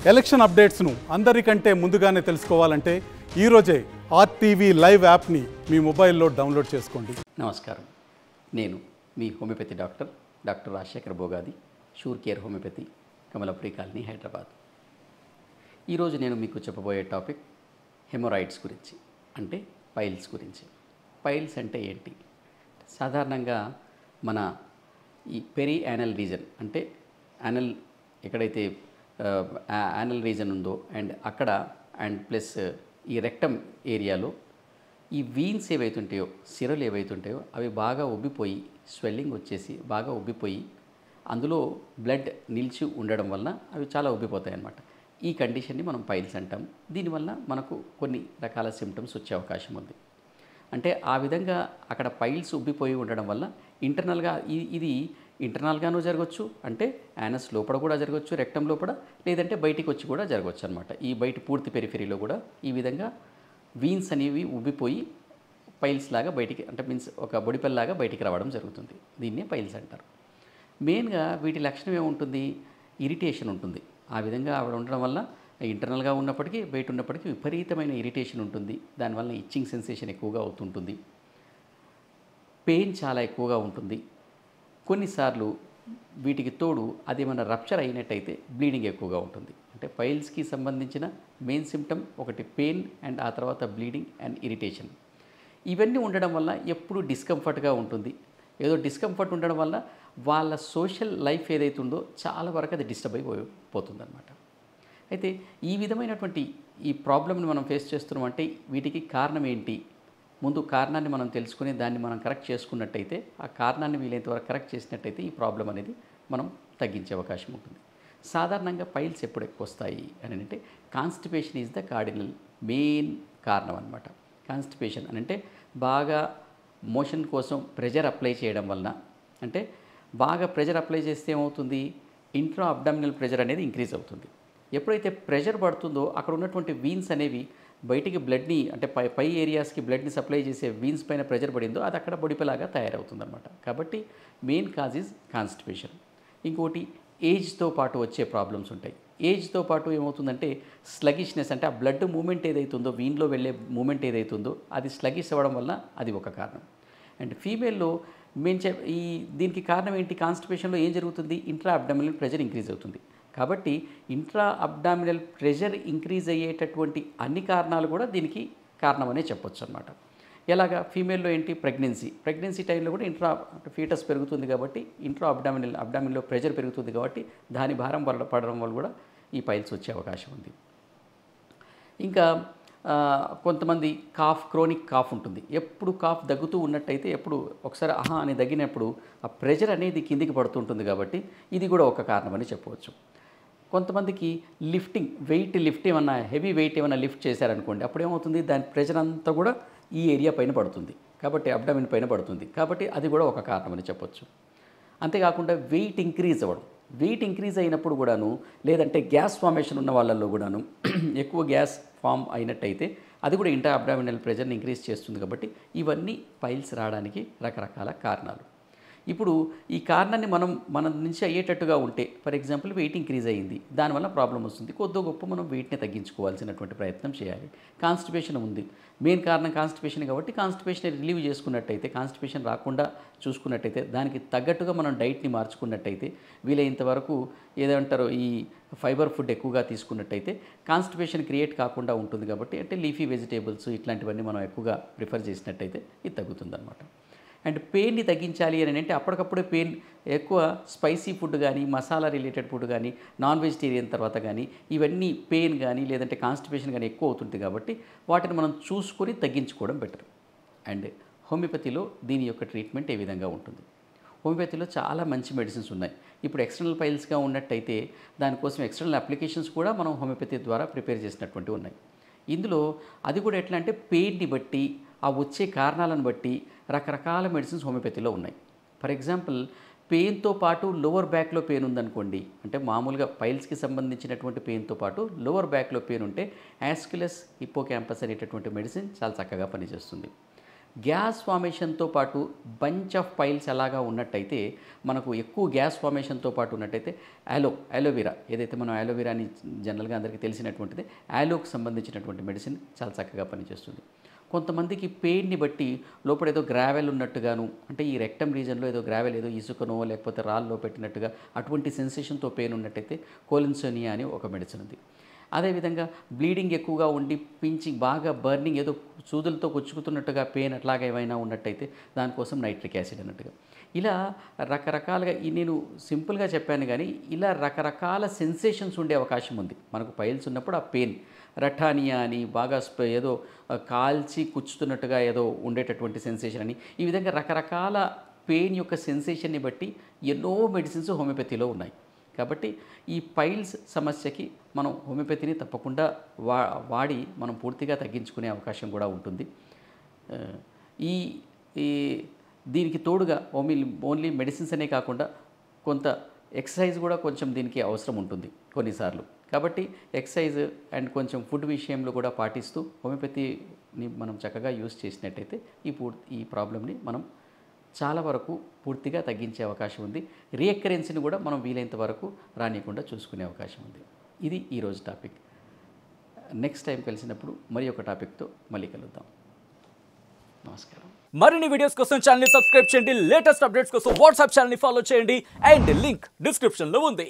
election అప్డేట్స్ను అందరికంటే ముందుగానే తెలుసుకోవాలంటే ఈరోజే ఆర్టీవీ లైవ్ యాప్ని మీ మొబైల్లో డౌన్లోడ్ చేసుకోండి నమస్కారం నేను మీ homeopathy doctor doctor Rajasekhar Bogadi sure care homeopathy Kamalapuri colony Hyderabad ఈరోజు నేను మీకు చెప్పబోయే టాపిక్ హెమోరాయిడ్స్ గురించి అంటే పైల్స్ గురించి పైల్స్ అంటే ఏంటి సాధారణంగా మన ఈ పెరి యానల్ రీజన్ అంటే యానల్ ఎక్కడైతే యానల్ రీజన్ ఉందో అండ్ అక్కడ అండ్ ప్లస్ ఈ రెక్టమ్ ఏరియాలో ఈ వీన్స్ ఏవైతుంటాయో సిరలు ఏవైతుంటాయో అవి బాగా ఉబ్బిపోయి స్వెల్లింగ్ వచ్చేసి బాగా ఉబ్బిపోయి అందులో బ్లడ్ నిలిచి ఉండడం వల్ల అవి చాలా ఉబ్బిపోతాయి అన్నమాట ఈ కండిషన్ని మనం పైల్స్ అంటాం దీనివల్ల మనకు కొన్ని రకాల సిమ్టమ్స్ వచ్చే అవకాశం ఉంది అంటే ఆ విధంగా అక్కడ పైల్స్ ఉబ్బిపోయి ఉండడం వల్ల ఇంటర్నల్గా ఇది ఇది ఇంటర్నల్గానూ జరగవచ్చు అంటే యానస్ లోపల కూడా జరగవచ్చు రెక్టం లోపల లేదంటే బయటికి వచ్చి కూడా జరగవచ్చు అనమాట ఈ బయట పూర్తి పెరిఫెరీలో కూడా ఈ విధంగా వీన్స్ అనేవి ఉబ్బిపోయి పైల్స్ లాగా బయటికి అంటే మీన్స్ ఒక బొడిపెల్లాగా బయటికి రావడం జరుగుతుంది దీన్నే పైల్స్ అంటారు మెయిన్గా వీటి లక్షణం ఏముంటుంది ఇరిటేషన్ ఉంటుంది ఆ విధంగా ఆవిడ ఉండడం వల్ల ఇంటర్నల్గా ఉన్నప్పటికీ బయట ఉన్నప్పటికీ విపరీతమైన ఇరిటేషన్ ఉంటుంది దానివల్ల ఇచ్చింగ్ సెన్సేషన్ ఎక్కువగా అవుతుంటుంది పెయిన్ చాలా ఎక్కువగా ఉంటుంది కొన్నిసార్లు వీటికి తోడు అదేమైనా రప్చర్ అయినట్టయితే బ్లీడింగ్ ఎక్కువగా ఉంటుంది అంటే పైల్స్కి సంబంధించిన మెయిన్ సిమ్టమ్ ఒకటి పెయిన్ అండ్ ఆ తర్వాత బ్లీడింగ్ అండ్ ఇరిటేషన్ ఇవన్నీ ఉండడం వల్ల ఎప్పుడు డిస్కంఫర్ట్గా ఉంటుంది ఏదో డిస్కంఫర్ట్ ఉండడం వల్ల వాళ్ళ సోషల్ లైఫ్ ఏదైతే ఉందో చాలా వరకు అది డిస్టర్బ్ అయిపోతుంది అనమాట అయితే ఈ విధమైనటువంటి ఈ ప్రాబ్లమ్ని మనం ఫేస్ చేస్తున్నాం అంటే వీటికి కారణం ఏంటి ముందు కారణాన్ని మనం తెలుసుకుని దాన్ని మనం కరెక్ట్ చేసుకున్నట్టయితే ఆ కారణాన్ని వీలైనంత వరకు కరెక్ట్ చేసినట్టయితే ఈ ప్రాబ్లం అనేది మనం తగ్గించే అవకాశం ఉంటుంది సాధారణంగా పైల్స్ ఎప్పుడు ఎక్కువ వస్తాయి అని అంటే constipation is the cardinal main కారణం అనమాట కాన్స్టిపేషన్ అని అంటే బాగా మోషన్ కోసం ప్రెజర్ అప్లై చేయడం వలన అంటే బాగా ప్రెజర్ అప్లై చేస్తే ఏమవుతుంది ఇంట్రో అబ్డామినల్ ప్రెజర్ అనేది ఇంక్రీజ్ అవుతుంది ఎప్పుడైతే ప్రెషర్ పడుతుందో అక్కడ ఉన్నటువంటి వీన్స్ అనేవి బయటికి బ్లడ్ని అంటే పై పై ఏరియాస్కి బ్లడ్ని సప్లై చేసే వీన్స్ పైన ప్రెషర్ పడిందో అది అక్కడ బొడిపలాగా తయారవుతుంది అనమాట కాబట్టి మెయిన్ కాజ్ ఈజ్ కాన్స్టిపేషన్ ఇంకోటి ఏజ్తో పాటు వచ్చే ప్రాబ్లమ్స్ ఉంటాయి ఏజ్తో పాటు ఏమవుతుందంటే స్లగిష్నెస్ అంటే ఆ బ్లడ్ మూమెంట్ ఏదైతుందో వీన్లో వెళ్ళే మూమెంట్ ఏదైతుందో అది స్లగిష్ అవ్వడం వల్ల అది ఒక కారణం అండ్ ఫీమేల్లో మేము చె ఈ దీనికి కారణం ఏంటి కాన్స్టిపేషన్లో ఏం జరుగుతుంది ఇంట్రా అబ్డామినల్ ప్రెషర్ ఇంక్రీజ్ అవుతుంది కాబట్టి ఇంట్రా అబ్డామినల్ ప్రెషర్ ఇంక్రీజ్ అయ్యేటటువంటి అన్ని కారణాలు కూడా దీనికి కారణమనే చెప్పొచ్చు అనమాట ఎలాగా ఫీమేల్లో ఏంటి ప్రెగ్నెన్సీ ప్రెగ్నెన్సీ టైంలో కూడా ఇంట్రా ఫీటస్ పెరుగుతుంది కాబట్టి ఇంట్రా అబ్డామినల్ అబ్డామిన్లో ప్రెషర్ పెరుగుతుంది కాబట్టి దాని భారం వల్ల పడడం వల్ల కూడా ఈ పైల్స్ వచ్చే అవకాశం ఉంది ఇంకా ఆ, కొంతమంది కాఫ్ క్రోనిక్ కాఫ్ ఉంటుంది ఎప్పుడు కాఫ్ దగ్గుతూ ఉన్నట్టయితే ఎప్పుడు ఒకసారి ఆహా అని దగ్గినప్పుడు ఆ ప్రెషర్ అనేది కిందికి పడుతుంటుంది కాబట్టి ఇది కూడా ఒక కారణం అని చెప్పవచ్చు కొంతమందికి లిఫ్టింగ్ వెయిట్ లిఫ్ట్ ఏమన్నా హెవీ వెయిట్ ఏమైనా లిఫ్ట్ చేశారనుకోండి అప్పుడు ఏమవుతుంది దాని ప్రెషర్ అంతా కూడా ఈ ఏరియా పైన పడుతుంది కాబట్టి అబ్డామిన్ పైన పడుతుంది కాబట్టి అది కూడా ఒక కారణం అని చెప్పొచ్చు అంతేకాకుండా వెయిట్ ఇంక్రీజ్ అవ్వడం వెయిట్ ఇంక్రీజ్ అయినప్పుడు కూడాను లేదంటే గ్యాస్ ఫార్మేషన్ ఉన్న వాళ్ళల్లో కూడాను ఎక్కువ గ్యాస్ ఫామ్ అయినట్టయితే అది కూడా ఇంటర్ అబ్డామినల్ ప్రెజర్ని ఇంక్రీజ్ చేస్తుంది కాబట్టి ఇవన్నీ పైల్స్ రావడానికి రకరకాల కారణాలు ఇప్పుడు ఈ కారణాన్ని మనం మన నుంచి అయ్యేటట్టుగా ఉంటే ఫర్ ఎగ్జాంపుల్ వెయిట్ ఇంక్రీజ్ అయ్యింది దానివల్ల ప్రాబ్లం వస్తుంది కొద్ది గొప్ప మనం వెయిట్ని తగ్గించుకోవాల్సినటువంటి ప్రయత్నం చేయాలి కాన్స్టిపేషన్ ఉంది మెయిన్ కారణం కాన్స్టిపేషన్ కాబట్టి కాన్స్టిపేషన్ రిలీవ్ చేసుకున్నట్టయితే కాన్స్టిపేషన్ రాకుండా చూసుకున్నట్టయితే దానికి తగ్గట్టుగా మనం డైట్ని మార్చుకున్నట్టయితే వీలైనంత వరకు ఏదంటారో ఈ ఫైబర్ ఫుడ్ ఎక్కువగా తీసుకున్నట్టయితే కాన్స్టిపేషన్ క్రియేట్ కాకుండా ఉంటుంది కాబట్టి అంటే లీఫీ వెజిటేబుల్స్ ఇట్లాంటివన్నీ మనం ఎక్కువగా ప్రిఫర్ చేసినట్టయితే ఇది తగ్గుతుందన్నమాట అండ్ పెయిన్ని తగ్గించాలి అని అంటే అప్పటికప్పుడే పెయిన్ ఎక్కువ స్పైసీ ఫుడ్ కానీ మసాలా రిలేటెడ్ ఫుడ్ కానీ నాన్ వెజిటేరియన్ తర్వాత కానీ ఇవన్నీ పెయిన్ కానీ లేదంటే కాన్స్టిపేషన్ కానీ ఎక్కువ అవుతుంది కాబట్టి వాటిని మనం చూసుకొని తగ్గించుకోవడం బెటర్ అండ్ హోమియోపతిలో దీని యొక్క ట్రీట్మెంట్ ఏ విధంగా ఉంటుంది హోమియోపతిలో చాలా మంచి మెడిసిన్స్ ఉన్నాయి ఇప్పుడు ఎక్స్టర్నల్ ఫైల్స్గా ఉన్నట్టయితే దానికోసం ఎక్స్టర్నల్ అప్లికేషన్స్ కూడా మనం హోమియోపతి ద్వారా ప్రిపేర్ చేసినటువంటి ఉన్నాయి ఇందులో అది కూడా ఎట్లా అంటే పెయిన్ని బట్టి ఆ వచ్చే కారణాలను బట్టి రకరకాల మెడిసిన్స్ హోమియోపతిలో ఉన్నాయి ఫర్ ఎగ్జాంపుల్ పెయిన్తో పాటు లోవర్ బ్యాక్లో పెయిన్ ఉందనుకోండి అంటే మామూలుగా పైల్స్కి సంబంధించినటువంటి పెయిన్తో పాటు లోవర్ బ్యాక్లో పెయిన్ ఉంటే యాస్కులస్ హిప్పో క్యాంపస్ అనేటటువంటి మెడిసిన్ చాలా చక్కగా పనిచేస్తుంది గ్యాస్ ఫార్మేషన్తో పాటు బంచ్ ఆఫ్ పైల్స్ ఎలాగా ఉన్నట్టయితే మనకు ఎక్కువ గ్యాస్ ఫార్మేషన్తో పాటు ఉన్నట్టయితే యాలో యాలోవెరా ఏదైతే మనం యాలోవెరా అని జనరల్గా అందరికీ తెలిసినటువంటిది యాలోకి సంబంధించినటువంటి మెడిసిన్ చాలా చక్కగా పనిచేస్తుంది కొంతమందికి పెయిన్ని బట్టి లోపల ఏదో గ్రావెల్ ఉన్నట్టుగాను అంటే ఈ రెక్టమ్ రీజన్లో ఏదో గ్రావెల్ ఏదో ఇసుకనో లేకపోతే రాళ్ళలో పెట్టినట్టుగా అటువంటి సెన్సేషన్తో పెయిన్ ఉన్నట్టయితే కోలిన్సోనియా అని ఒక మెడిసిన్ ఉంది అదేవిధంగా బ్లీడింగ్ ఎక్కువగా ఉండి పించింగ్ బాగా బర్నింగ్ ఏదో సూదులతో కొచ్చుకుతున్నట్టుగా పెయిన్ అట్లాగా ఏమైనా ఉన్నట్టయితే దానికోసం నైట్రిక్ యాసిడ్ అన్నట్టుగా ఇలా రకరకాలుగా ఈ నేను సింపుల్గా చెప్పాను కానీ ఇలా రకరకాల సెన్సేషన్స్ ఉండే అవకాశం ఉంది మనకు పైల్స్ ఉన్నప్పుడు ఆ పెయిన్ రఠానియా అని బాగా స్ప- ఏదో ఆ, కాల్చి కుచ్చుతున్నట్టుగా ఏదో ఉండేటటువంటి సెన్సేషన్ అని ఈ విధంగా రకరకాల పెయిన్ యొక్క సెన్సేషన్ని బట్టి ఎన్నో మెడిసిన్స్ హోమియోపతిలో ఉన్నాయి కాబట్టి ఈ పైల్స్ సమస్యకి మనం హోమియోపతిని తప్పకుండా వా వాడి మనం పూర్తిగా తగ్గించుకునే అవకాశం కూడా ఉంటుంది ఆ, ఈ ఈ దీనికి తోడుగా ఓన్లీ ఓన్లీ మెడిసిన్స్ అనే కాకుండా కొంత ఎక్సర్సైజ్ కూడా కొంచెం దీనికి అవసరం ఉంటుంది కొన్నిసార్లు కాబట్టి ఎక్సర్సైజ్ అండ్ కొంచెం ఫుడ్ విషయంలో కూడా పాటిస్తూ హోమియోపతిని మనం చక్కగా యూస్ చేసినట్టయితే ఈ పూర్ ఈ ప్రాబ్లమ్ని మనం చాలా వరకు పూర్తిగా తగ్గించే అవకాశం ఉంది రీఎక్కరెన్స్ని కూడా మనం వీలైనంత వరకు రానియకుండా చూసుకునే అవకాశం ఉంది ఇది ఈరోజు టాపిక్ నెక్స్ట్ టైం కలిసినప్పుడు మరి ఒక టాపిక్తో మళ్ళీ కలుద్దాం నమస్కారం మరిన్ని వీడియోస్ కోసం ఛానల్ సబ్స్క్రైబ్ చేయండి లేటెస్ట్ అప్డేట్స్ కోసం వాట్సాప్ ఛానల్ ఫాలో చేయండి అండ్ లింక్ డిస్క్రిప్షన్ లో ఉంది